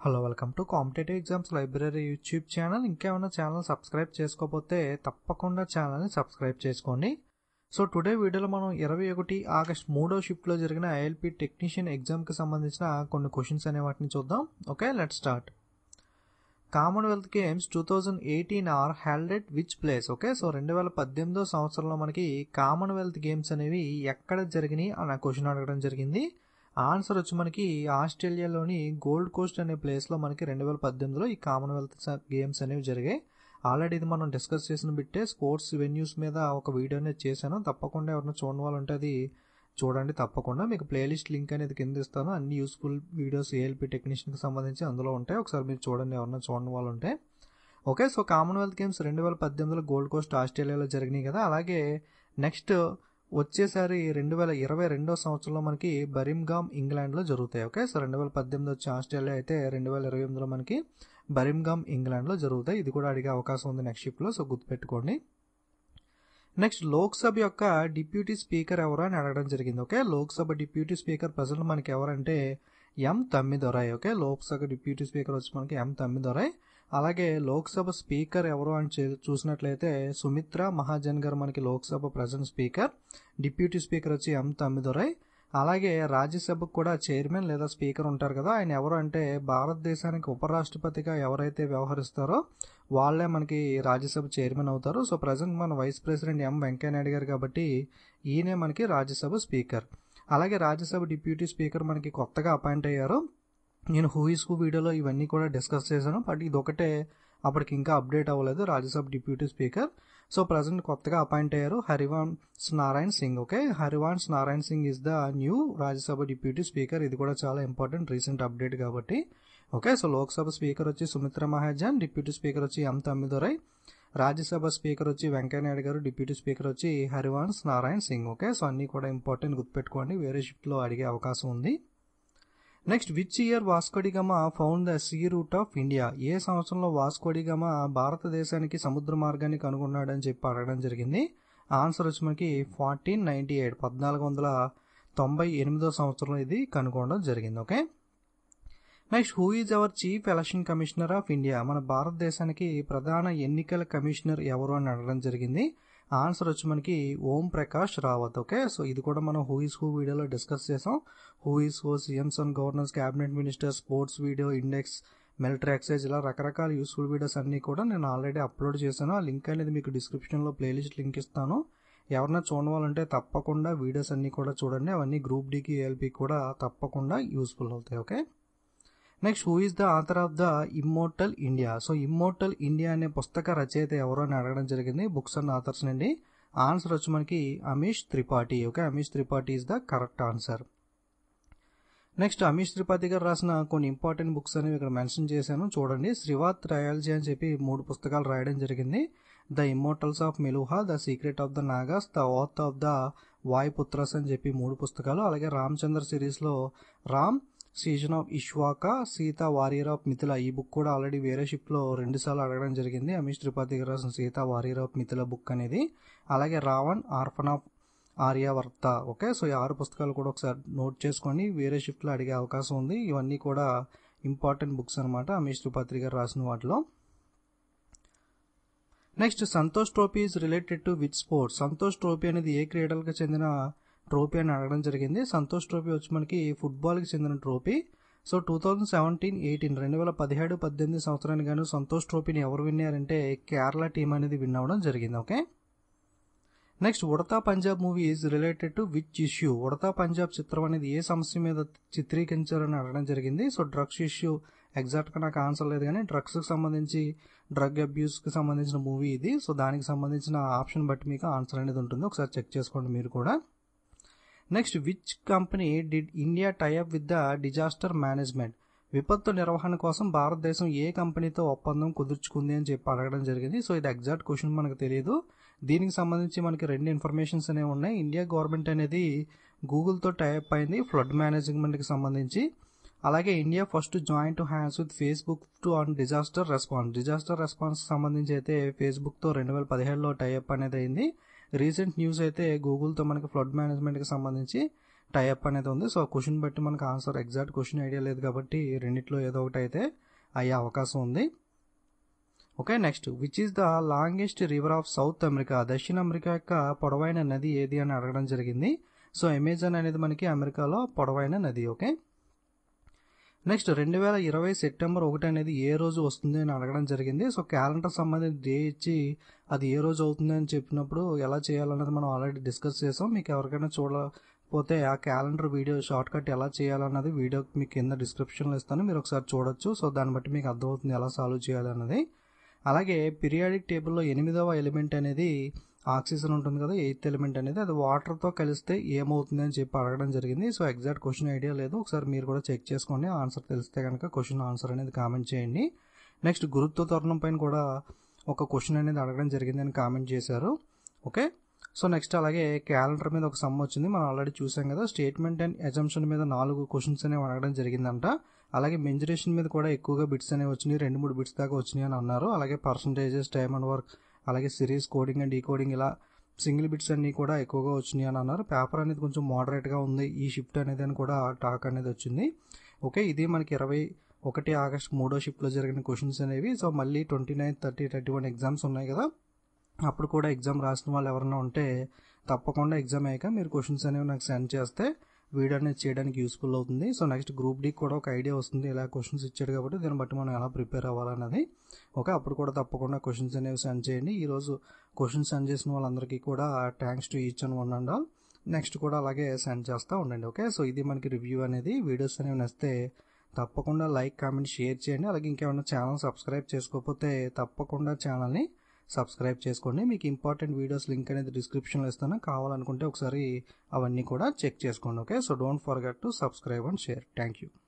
hello welcome to competitive exams library YouTube channel ఇంకేమైనా channel subscribe చేసుకోకపోతే తప్పకుండా ఛానల్ని సబ్స్క్రైబ్ చేసుకోండి సో టుడే వీడియోలో మనం ఇరవై ఒకటి ఆగస్ట్ మూడో షిఫ్ట్లో జరిగిన ఐఎల్పి టెక్నీషియన్ ఎగ్జామ్కి సంబంధించిన కొన్ని క్వశ్చన్స్ అనే వాటిని చూద్దాం okay let start Commonwealth Games two thousand eighteen are held at which place okay so రెండు వేల పద్దెనిమిదో సంవత్సరంలో మనకి కామన్వెల్త్ గేమ్స్ అనేవి ఎక్కడ జరిగినాయి అన్న క్వశ్చన్ అడగడం జరిగింది ఆన్సర్ వచ్చి మనకి ఆస్ట్రేలియాలోని గోల్డ్ కోస్ట్ అనే ప్లేస్లో మనకి రెండు వేల పద్దెనిమిదిలో ఈ కామన్వెల్త్ గేమ్స్ అనేవి జరిగాయి ఆల్రెడీ ఇది మనం డిస్కస్ చేసిన బిట్టే స్పోర్ట్స్ వెన్యూస్ మీద ఒక వీడియో అనేది చేశాను తప్పకుండా ఎవరైనా చూడని వాళ్ళు ఉంటే అది చూడండి తప్పకుండా మీకు ప్లేలిస్ట్ లింక్ అనేది కింద ఇస్తాను అన్ని యూస్ఫుల్ వీడియోస్ ఏఎల్పి టెక్నీషియన్కి సంబంధించి అందులో ఉంటాయి ఒకసారి మీరు చూడండి ఎవరైనా చూడని వాళ్ళు ఉంటే ఓకే సో కామన్వెల్త్ గేమ్స్ రెండు వేల పద్దెనిమిదిలో గోల్డ్ కోస్ట్ ఆస్ట్రేలియాలో జరిగినాయి కదా అలాగే నెక్స్ట్ వచ్చేసారి రెండు వేల ఇరవై రెండో సంవత్సరంలో మనకి బరింగామ్ ఇంగ్లాండ్లో జరుగుతాయి ఓకే సో రెండు వేల పద్దెనిమిది వచ్చి ఆస్ట్రేలియా అయితే రెండు వేల ఇరవై ఎనిమిదిలో మనకి బరింగామ్ ఇంగ్లాండ్లో జరుగుతాయి ఇది కూడా అడిగే అవకాశం ఉంది నెక్స్ట్ షిఫ్ట్లో సో గుర్తుపెట్టుకోండి నెక్స్ట్ లోక్సభ యొక్క డిప్యూటీ స్పీకర్ ఎవరు అని అడగడం జరిగింది okay Lok Sabha deputy speaker present మనకి ఎవరంటే M Thambidurai okay Lok Sabha deputy speaker వచ్చి మనకి ఎం తమ్మిదొరాయ్ అలాగే లోక్సభ స్పీకర్ ఎవరు అని చూసినట్లయితే సుమిత్ర మహాజన్ గారు మనకి Lok Sabha present speaker deputy speaker వచ్చి ఎం తమ్మిదొరాయ్ అలాగే రాజ్యసభకు కూడా చైర్మన్ లేదా స్పీకర్ ఉంటారు కదా ఆయన ఎవరు అంటే భారతదేశానికి ఉపరాష్ట్రపతిగా ఎవరైతే వ్యవహరిస్తారో వాళ్ళే మనకి రాజ్యసభ చైర్మన్ అవుతారు సో ప్రజెంట్ మన వైస్ ప్రెసిడెంట్ ఎం వెంకయ్యనాయుడు గారు కాబట్టి ఈయనే మనకి రాజ్యసభ స్పీకర్ అలాగే రాజ్యసభ డిప్యూటీ స్పీకర్ మనకి కొత్తగా అపాయింట్ అయ్యారు నేను హూయిస్ హూ వీడియోలో ఇవన్నీ కూడా డిస్కస్ చేశాను బట్ ఇది ఒకటే అప్పటికి ఇంకా అప్డేట్ అవ్వలేదు Rajya Sabha deputy speaker so present కొత్తగా అపాయింట్ అయ్యారు Harivansh Narayan Singh okay Harivansh Narayan Singh is the new Rajya Sabha deputy speaker ఇది కూడా చాలా ఇంపార్టెంట్ రీసెంట్ అప్డేట్ కాబట్టి ఓకే సో లోక్సభ స్పీకర్ వచ్చి సుమిత్ర మహాజన్ డిప్యూటీ స్పీకర్ వచ్చి ఎం తమ్మిదొరై రాజ్యసభ స్పీకర్ వచ్చి వెంకయ్యనాయుడు గారు డిప్యూటీ స్పీకర్ వచ్చి హరివాన్స్ నారాయణ్ సింగ్ ఓకే సో అన్ని కూడా ఇంపార్టెంట్ గుర్తుపెట్టుకోండి వేరే షిఫ్ట్లో అడిగే అవకాశం ఉంది next which year Vasco da Gama found the sea route of India ఏ సంవత్సరంలో వాస్కోడిగమ భారతదేశానికి సముద్ర మార్గాన్ని కనుగొన్నాడని చెప్పి అడగడం జరిగింది ఆన్సర్ వచ్చి మనకి ఫార్టీన్ నైన్టీ ఎయిట్ పద్నాలుగు వందల తొంభై ఎనిమిదో సంవత్సరంలో ఇది కనుగొనడం జరిగింది okay next who is our chief election commissioner of India మన భారతదేశానికి ప్రధాన ఎన్నికల కమిషనర్ ఎవరు అని అడగడం జరిగింది ఆన్సర్ వచ్చి మనకి ఓం ప్రకాష్ రావత్ ఓకే సో ఇది కూడా మనం హూ ఈస్ హూ వీడియోలో డిస్కస్ చేసాం who is who CMs and governors cabinet minister sports video index military excise ఇలా రకరకాల యూస్ఫుల్ వీడియోస్ అన్ని కూడా నేను ఆల్రెడీ అప్లోడ్ చేశాను ఆ లింక్ అనేది మీకు డిస్క్రిప్షన్లో ప్లేలిస్ట్ లింక్ ఇస్తాను ఎవరైనా చూడవాలంటే తప్పకుండా వీడియోస్ అన్ని కూడా చూడండి అవన్నీ గ్రూప్ డికి ఏఎల్పి కూడా తప్పకుండా యూస్ఫుల్ అవుతాయి okay next who is the author of the immortal India so immortal India అనే పుస్తక రచయిత ఎవరు అని అడగడం జరిగింది బుక్స్ అండ్ ఆథర్స్ నుండి ఆన్సర్ వచ్చి మనకి Amish Tripathi okay Amish Tripathi is the correct answer next Amish Tripathi గారు రాసిన కొన్ని ఇంపార్టెంట్ బుక్స్ అనేవి ఇక్కడ మెన్షన్ చేశాను చూడండి శ్రీవాత్ ట్రయాలజీ అని చెప్పి మూడు పుస్తకాలు రాయడం జరిగింది the immortals of Meluha the secret of the Nagas the oath of the Vayuputras అని చెప్పి మూడు పుస్తకాలు అలాగే రామచంద్ర సిరీస్లో Ram scion of Ikshvaku Sita warrior of Mithila ఈ బుక్ కూడా ఆల్రెడీ వేరే షిప్లో రెండు సార్లు అడగడం జరిగింది అమీష్ త్రిపాఠి గారు రాసిన Sita warrior of Mithila book అనేది అలాగే Raavan orphan of Aryavarta okay so ఈ ఆరు పుస్తకాలు కూడా ఒకసారి నోట్ చేసుకోండి వేరే షిఫ్ట్లో అడిగే అవకాశం ఉంది ఇవన్నీ కూడా ఇంపార్టెంట్ బుక్స్ అనమాట అమీష్ త్రిపాఠి గారు రాసిన వాటిలో next Santosh trophy is related to which sports Santosh trophy అనేది ఏ క్రీడలకు చెందిన ట్రోఫీ అని అడగడం జరిగింది సంతోష్ ట్రోఫీ వచ్చి మనకి ఫుట్బాల్కి చెందిన trophy so two thousand seventeen eighteen రెండు వేల పదిహేడు పద్దెనిమిది సంవత్సరానికి గాను సంతోష్ ట్రోఫీని ఎవరు విన్నారంటే కేరళ టీం అనేది విన్ అవ్వడం జరిగింది okay next Udta Punjab movie is related to which issue Udta Punjab చిత్రం అనేది ఏ సమస్య మీద చిత్రీకరించారని అడగడం జరిగింది సో డ్రగ్స్ ఇష్యూ ఎగ్జాక్ట్గా నాకు ఆన్సర్ లేదు కానీ డ్రగ్స్కి సంబంధించి డ్రగ్ అబ్యూస్కి సంబంధించిన మూవీ ఇది సో దానికి సంబంధించిన ఆప్షన్ బట్టి మీకు ఆన్సర్ అనేది ఉంటుంది ఒకసారి చెక్ చేసుకోండి మీరు కూడా next which company did India tie up with the disaster management విపత్తు నిర్వహణ కోసం భారతదేశం ఏ కంపెనీతో ఒప్పందం కుదుర్చుకుంది అని చెప్పి అడగడం జరిగింది సో ఇది ఎగ్జాక్ట్ క్వశ్చన్ మనకు తెలియదు దీనికి సంబంధించి మనకి రెండు ఇన్ఫర్మేషన్స్ అనేవి ఉన్నాయి ఇండియా గవర్నమెంట్ అనేది గూగుల్తో టైఅప్ అయింది ఫ్లడ్ మేనేజ్మెంట్కి సంబంధించి అలాగే India first joint hands with Facebook to on disaster response disaster response సంబంధించి అయితే ఫేస్బుక్తో రెండు వేల పదిహేడులో టైఅప్ అనేది అయింది రీసెంట్ న్యూస్ అయితే గూగుల్తో మనకి ఫ్లడ్ మేనేజ్మెంట్కి సంబంధించి టైఅప్ అనేది ఉంది సో క్వశ్చన్ బట్టి మనకు ఆన్సర్ ఎగ్జాక్ట్ క్వశ్చన్ ఐడియా లేదు కాబట్టి రెండిట్లో ఏదో ఒకటి అయితే అయ్యే అవకాశం ఉంది okay next which is the longest river of South America దక్షిణ అమెరికా యొక్క పొడవైన నది ఏది అని అడగడం జరిగింది సో అమెజాన్ అనేది మనకి అమెరికాలో పొడవైన నది ఓకే నెక్స్ట్ రెండు వేల ఇరవై సెప్టెంబర్ ఒకటి అనేది ఏ రోజు వస్తుంది అని అడగడం జరిగింది సో క్యాలెండర్ సంబంధించి డే ఇచ్చి అది ఏ రోజు అవుతుంది అని చెప్పినప్పుడు ఎలా చేయాలన్నది మనం ఆల్రెడీ డిస్కస్ చేసాం మీకు ఎవరికైనా చూడకపోతే ఆ క్యాలెండర్ వీడియో షార్ట్ కట్ ఎలా చేయాలన్నది వీడియో మీకు కింద డిస్క్రిప్షన్లో ఇస్తాను మీరు ఒకసారి చూడొచ్చు సో దాన్ని బట్టి మీకు అర్థమవుతుంది ఎలా సాల్వ్ చేయాలన్నది అలాగే పీరియాడిక్ టేబుల్లో ఎనిమిదవ ఎలిమెంట్ అనేది ఆక్సిజన్ ఉంటుంది కదా ఎయిత్ ఎలిమెంట్ అనేది అది వాటర్తో కలిస్తే ఏమవుతుంది అని చెప్పి అడగడం జరిగింది సో ఎగ్జాక్ట్ క్వశ్చన్ ఐడియా లేదు ఒకసారి మీరు కూడా చెక్ చేసుకోండి ఆన్సర్ తెలిస్తే కనుక క్వశ్చన్ ఆన్సర్ అనేది కామెంట్ చేయండి నెక్స్ట్ గురుత్వ త్వరణం పైన కూడా ఒక క్వశ్చన్ అనేది అడగడం జరిగింది అని కామెంట్ చేశారు ఓకే సో నెక్స్ట్ అలాగే క్యాలెండర్ మీద ఒక సమ్ వచ్చింది మనం ఆల్రెడీ చూసాం కదా స్టేట్మెంట్ అండ్ ఎజంప్షన్ మీద నాలుగు క్వశ్చన్స్ అనేవి అడగడం జరిగిందంట అలాగే మెంజరేషన్ మీద కూడా ఎక్కువగా బిట్స్ అనేవి వచ్చినాయి రెండు మూడు బిట్స్ దాకా వచ్చినాయి అని అన్నారు అలాగే పర్సంటేజెస్ టైమ్ అండ్ వర్క్ అలాగే సిరీస్ కోడింగ్ అండ్ డీకోడింగ్ ఇలా సింగిల్ బిట్స్ అన్నీ కూడా ఎక్కువగా వచ్చినాయి అని అన్నారు పేపర్ అనేది కొంచెం మోడరేట్గా ఉంది ఈ షిఫ్ట్ అనేది అని కూడా టాక్ అనేది వచ్చింది ఓకే ఇది మనకి ఇరవై ఒకటి ఆగస్ట్ మూడో షిఫ్ట్లో జరిగిన క్వశ్చన్స్ అనేవి సో మళ్ళీ twenty nine thirty thirty one exams ఉన్నాయి కదా అప్పుడు కూడా ఎగ్జామ్ రాసిన వాళ్ళు ఎవరైనా ఉంటే తప్పకుండా ఎగ్జామ్ అయ్యాక మీరు క్వశ్చన్స్ అనేవి నాకు సెండ్ చేస్తే వీడియో అనేది చేయడానికి యూస్ఫుల్ అవుతుంది సో నెక్స్ట్ గ్రూప్ డీకి కూడా ఒక ఐడియా వస్తుంది ఇలా క్వశ్చన్స్ ఇచ్చాడు కాబట్టి దీన్ని బట్టి మనం ఎలా ప్రిపేర్ అవ్వాలన్నది ఓకే అప్పుడు కూడా తప్పకుండా క్వశ్చన్స్ అనేవి సెండ్ చేయండి ఈరోజు క్వశ్చన్స్ సెండ్ చేసిన వాళ్ళందరికీ కూడా thanks to each and one and all next కూడా అలాగే సెండ్ చేస్తూ ఉండండి ఓకే సో ఇది మనకి రివ్యూ అనేది వీడియోస్ అనేవి నచ్చితే తప్పకుండా లైక్ కామెంట్ షేర్ చేయండి అలాగే ఇంకేమైనా ఛానల్ సబ్స్క్రైబ్ చేసుకోకపోతే తప్పకుండా ఛానల్ని సబ్స్క్రైబ్ చేసుకోండి మీకు ఇంపార్టెంట్ వీడియోస్ లింక్ అనేది డిస్క్రిప్షన్లో ఇస్తాను కావాలనుకుంటే ఒకసారి అవన్నీ కూడా చెక్ చేసుకోండి okay so don't forget to subscribe and share thank you